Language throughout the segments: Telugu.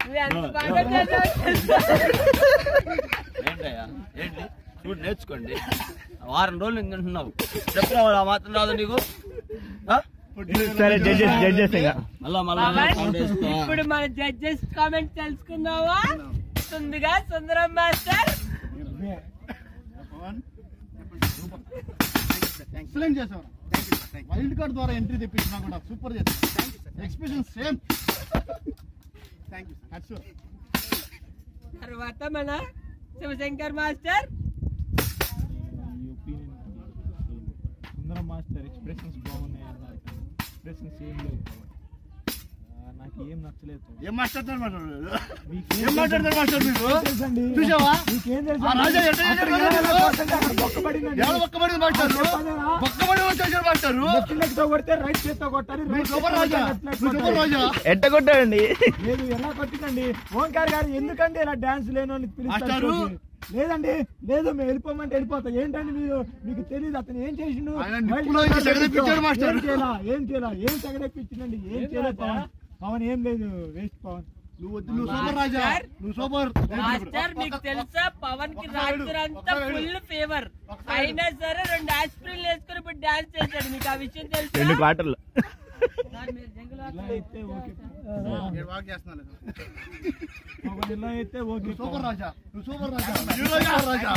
నువ్వు ఎంత బాగా చేసావు ఏంటయ్యా ఏంటి చూడు నేర్చుకోండి వారం రోజులు నేను తింటున్నావు చెప్పినా ఆ మాత్రం రాదు నీకు ఆ? సరే జడ్జెస్ జడ్జెస్ ఇంకా మళ్ళా మళ్ళా పవన్, sound వేస్తా. ఇప్పుడు మన జడ్జెస్ కామెంట్ తెలుసుకుందావా ముందుగా సుందరం మాస్టర్ ఎక్సలెంట్ చేసావు వైల్డ్ కార్డ్ ద్వారా ఎంట్రీ తెప్పించినా కూడా సూపర్ చేసావు ఎక్స్ప్రెషన్ సేమ్ థ్యాంక్ యూ తర్వాత మన Shivashankar master Sundaram master expressions బాగున్నాయి అన్నారు కానీ ఎక్స్ప్రెషన్స్ ఏం లేవు ఆ, నాకు ఏం నచ్చలేదు ఏం మాట్లాడుతున్నారు మాట్లాడు మీకేం ఏం మాట్లాడుతున్నారు మాస్టర్ మీరు తెలుసండి? చూసావా మీకేం తెలుసు ఆ రాజా ఎట్ట చేశాడు కదా అక్కడ నీకు? కొట్టండి, అక్కడ బొక్కపడిందండి. ఎవరు ఒక్కబడి మాస్టారు చెప్పలేదా? ఒక్కబడి వచ్చేసారు మాస్టారు లెఫ్ట్ లెగ్ తో కొడితే రైట్ చేత్తో కొట్టాలి నువ్వు రైట్ సూపర్ చేత్తో రాజా కొడితే లెఫ్ట్ లెగ్ నువ్వు సూపర్ కొట్టాలి. రాజా ఎట్ట కొట్టాడండి లేదు ఎలా కొట్టిందండి ఓంకార్ గారు ఎందుకండి ఇలా డాన్స్ లేను అని పిలుస్తారు మాస్టారు. చూసి? లేదండి లేదు మేము వెళ్ళిపోమంటే వెళ్ళిపోతాం ఏంటండి మీరు మీకు తెలియదు అతను ఏం చేసిండు ఆయన నిప్పులో నుంచి సెగదెప్పించాడు మాస్టారు. ఏం చేయాలా ఏం చేయాలా ఏం సెగదెప్పించిందండి ఏం చేయలేదు పవన్ పవన్ ఏం లేదు వేస్ట్ పవన్ నువ్వు వద్దు, నువ్వు సూపర్ రాజా మాస్టర్. నువ్వు సూపర్ మాస్టర్ మీకు తెలుసా పవన్ కి రాత్రి అంతా ఫుల్ ఫేవర్ అయినా సరే రెండు ఆస్పిరిన్ వేసుకుని ఇప్పుడు డాన్స్ చేశాడు మీకు ఆ విషయం రెండు తెలుసా క్వార్టర్లు సార్, మీరు జంగులో ఇలా అయితే ఓకే నేను వాక్ చేస్తున్నాను పవన్ ఇలా అయితే ఓకే నువ్వు సూపర్ రాజా నువ్వు సూపర్ రాజా నువ్వు సూపర్ రాజా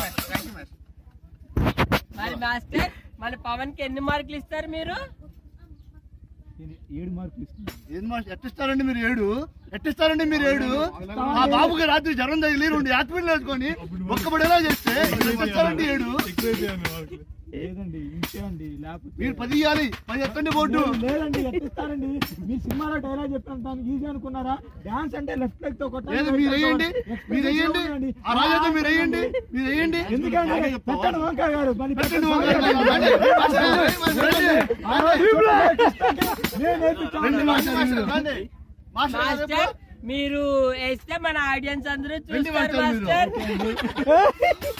మరి మాస్టర్ మన పవన్ కి ఎన్ని మార్కులు ఇస్తారు మీరు నేను ఏడు మార్కులు ఇస్తున్నాను ఏం మాస్టర్ ఎట్టిస్తారండి మీరు ఏడు ఎట్టిస్తారండి మీరు ఏడు ఆ బాబుకి రాత్రి జ్వరం తగిలి రెండు యాత్మీలు వేసుకొని ఒక్కబడేలా చేస్తే ఎట్టిస్తారండి ఏడు లేదండి ఇంతే అండి లేకపోతే మీరు పది ఇవ్వాలి పది ఎక్కండి బోర్డు లేదు, లేదండి ఎత్తిస్తారండి మీ సినిమాలో డైలాగ్ చెప్పాను దానికి ఈజీ అనుకున్నారా డాన్స్ అంటే లెఫ్ట్ లెగ్ తో కొట్టాలి లేదు right మీరు leg తో వేయండి కొట్టాలి. మీరు వేయండి చూడండి. ఆ రాజాతో మీరు వేయండి మీరు వేయండి ఎందుకండి పెట్టండి వంకాయ గారు మరి పెట్టండి పెట్టండి వంకాయ గారు. రండి, మాస్టర్, రండి, రండి. ఆ రోజు చూడండి, నేను నేర్పించాను. రండి మాస్టర్, మాస్టర్, రండి. మాస్టర్ గారు మాస్టర్ మీరు వేస్తే మన ఆడియన్స్ అందరూ రండి చూస్తారు మాస్టర్ మీరు. మాస్టర్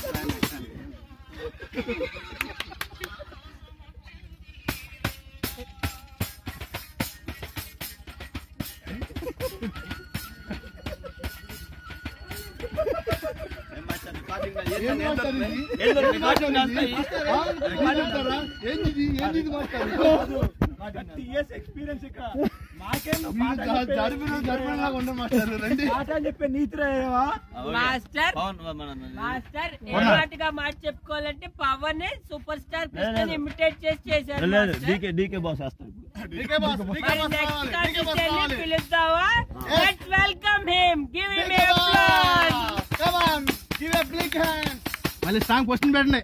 ఏం మాస్టర్, రికార్డింగ్ లో ఏం ఏంటండి, ఏం మాస్టర్ దొరుకుతాయి? ఇది? ఏం దొరుకుతాయి? రికార్డింగ్ మాస్టర్ ఇది? చేస్తాయి. ఆ? రికార్డింగ్ చెప్తారా? ఏంది ఇది? ఏంది ఇది మాస్టర్? థర్టీ ఇయర్స్ ఎక్స్పీరియన్స్ ఇక్కడ మాకేం నువ్వు మీరు పాఠాలు జ- చెప్పే- జరిపిన జరిపినలాగా ఉండదు మాస్టర్ రండి పాఠాలు చెప్పే నీతిరాయవా అవును. మాస్టర్ పవన్ మన- మాస్టర్ ఏ మాటగా మాట చెప్పుకోవాలంటే Pavan super star Krishna imitate చేసి చేశారు లేదు మాస్టర్. డీకే డీకే బాస్ వేస్తారు ఇప్పుడు డీకే బాస్, డీకే మరి బాస్ నెక్స్ట్ కావాలి, డీకే బాస్ కంటెస్టెంట్ కావాలి. పిలుద్దామా let's welcome him give him DK a applause boss. Come on, give a big hand. మళ్ళీ సాంగ్ క్వశ్చన్ పెట్టండి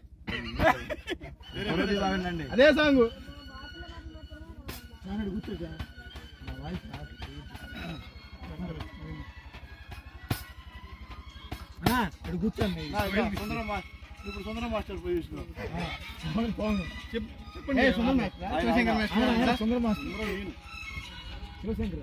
అదే సాంగ్ కూర్చోగా నా వాయిస్ రాదు. అన్నా, ఇక్కడ కూర్చోండి సుందరం మాస్టర్ ఇప్పుడు సుందరం మాస్టర్ పొజిషన్ పవన్, పవన్. చెప్పండి సుందరం మాస్టర్ శివశంకర్ ఆయన, ఆయన మాస్టర్ సుందర మాస్టర్ శివశంకర్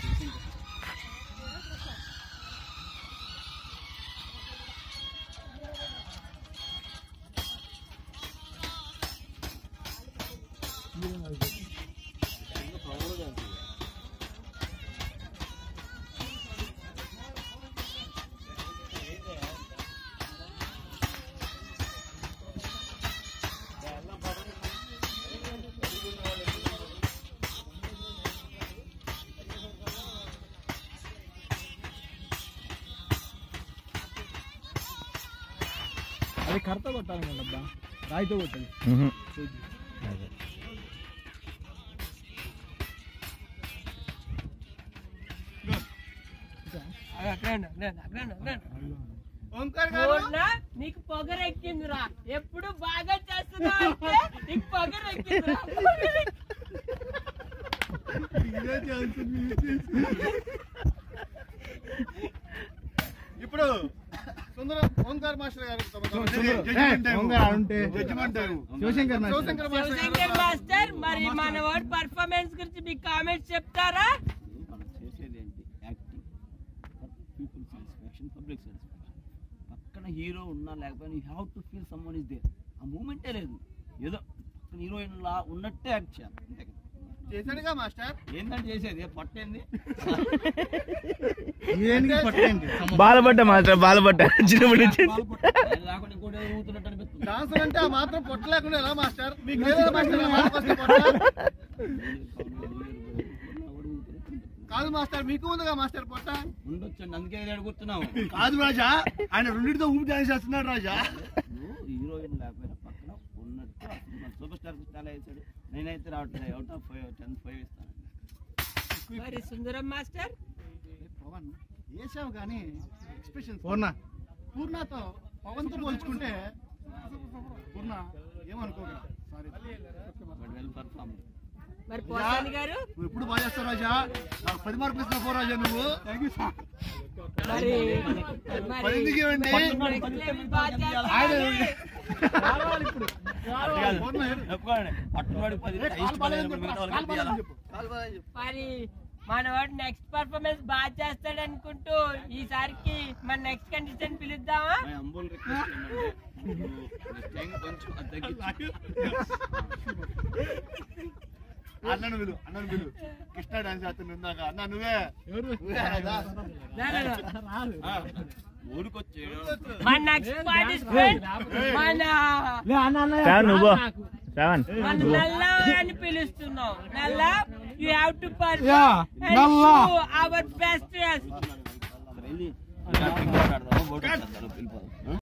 అది కర్త కొట్టాలన్నమాట అబ్బా రాయితో కొట్టాలి ఓంకార్ గారు ఓడ్లా నీకు పొగరు ఎక్కిందిరా ఎప్పుడు బాగా చేస్తున్నా అంటే నీకు పొగరు ఎక్కిందిరా ఇదే ఛాన్స్ మీరు చేసి. ఇప్పుడు సుందరం ఓంకార్ మాస్టర్ గారు judgement Shivashankar Shivashankar master Shivashankar master మరి మన వాడు పర్ఫార్మెన్స్ గురించి మీ కామెంట్స్ చెప్తారా మనం చేసేది ఏంటి acting people satisfaction public satisfaction పక్కన హీరో ఉన్నా లేకపోయినా you have to feel someone is there ఆ మూమెంటే లేదు ఏదో పక్కన హీరోయిన్ లా ఉన్నట్టే యాక్ట్ చేయాలి అంతే కదా చేశాడుగా మాస్టర్ ఏంటంటే చేసేది పట్టేంది దేనికి పట్టండి బాలపట్ట మాస్టర్ బాలపట్ట చిన్నప్పటి నుంచి అది కాకుండా ఇంకోటి ఏదో ఊగుతున్నట్టు అనిపిస్తుంది డాన్సర్ అంటే ఆ మాత్రం పొట్ట లేకుండా ఎలా మాస్టర్ మీకు లేదా మాస్టర్ ఆ మాత్రం వస్తే పొట్ట? కాదు మాస్టర్ మీకు ఉందిగా మాస్టర్ పొట్ట ఉండొచ్చండి అందుకే ఇది అడుగుతున్నావు కాదు రాజా ఆయన రెండింటితో ఊపి డాన్స్ చేస్తున్నాడు రాజా నువ్వు హీరోయిన్ లేకపోయినా పక్కన ఉన్నట్టు అసలు మన సూపర్ స్టార్ చాలా వేసాడు నేనైతే రావట్లేదు out of five ten five ఇస్తాను మరి సుందరం మాస్టర్ పవన్ వేసావు కానీ ఎక్స్ప్రెషన్ పూర్ణ పూర్ణతో పవన్ తో పోల్చుకుంటే పూర్ణ ఏమనుకోగా సారీ బట్ వెల్ పర్ఫార్మ్ మరి పోసాని గారు నువ్వు ఎప్పుడు బాగా చేస్తావు రాజా నాకు పది మార్కులు ఇస్తున్నా పో రాజా నువ్వు మరి పది ఎందుకు ఇవ్వండి మరి బాగా ఆయన చేస్తారని పూర్ణ ఏడు. చెప్పుకోండి పట్టుబడి పది ఏ, కాలు బాగాలేదని చెప్పు. మిగతా కాలు వాళ్ళకి బాగాలేదని ఇవ్వాలా? చెప్పు. కాలు బాగాలేదని చెప్పు. మరి మనవాడు నెక్స్ట్ పర్ఫార్మెన్స్ బాగా చేస్తాడు అనుకుంటూ ఈసారికి మన నెక్స్ట్ కండిషన్ పిలుద్దామా మై అంబుల్ రిక్వెస్ట్ ఏంటంటే నెక్స్ట్ టైం కొంచెం అది తగ్గించు అన్నను పిలు అన్నను పిలు కృష్ణ డాన్స్ చేస్తుంది ఇందాక అన్న నువ్వే నువ్వే రాజా. రా, రా, రా. ఆ, ఊరికొచ్చి మన నెక్స్ట్ పార్టిసిపెంట్ మన శ్రావణ్ నువ్వు శ్రావణ్ మన నల్ల అని పిలుస్తున్నాం Nalla you have to Yeah, Nalla. Perform our best వెళ్ళి ఇంకా టింగ్ ఆడదాం బోట్ వెళ్ళిపోదాం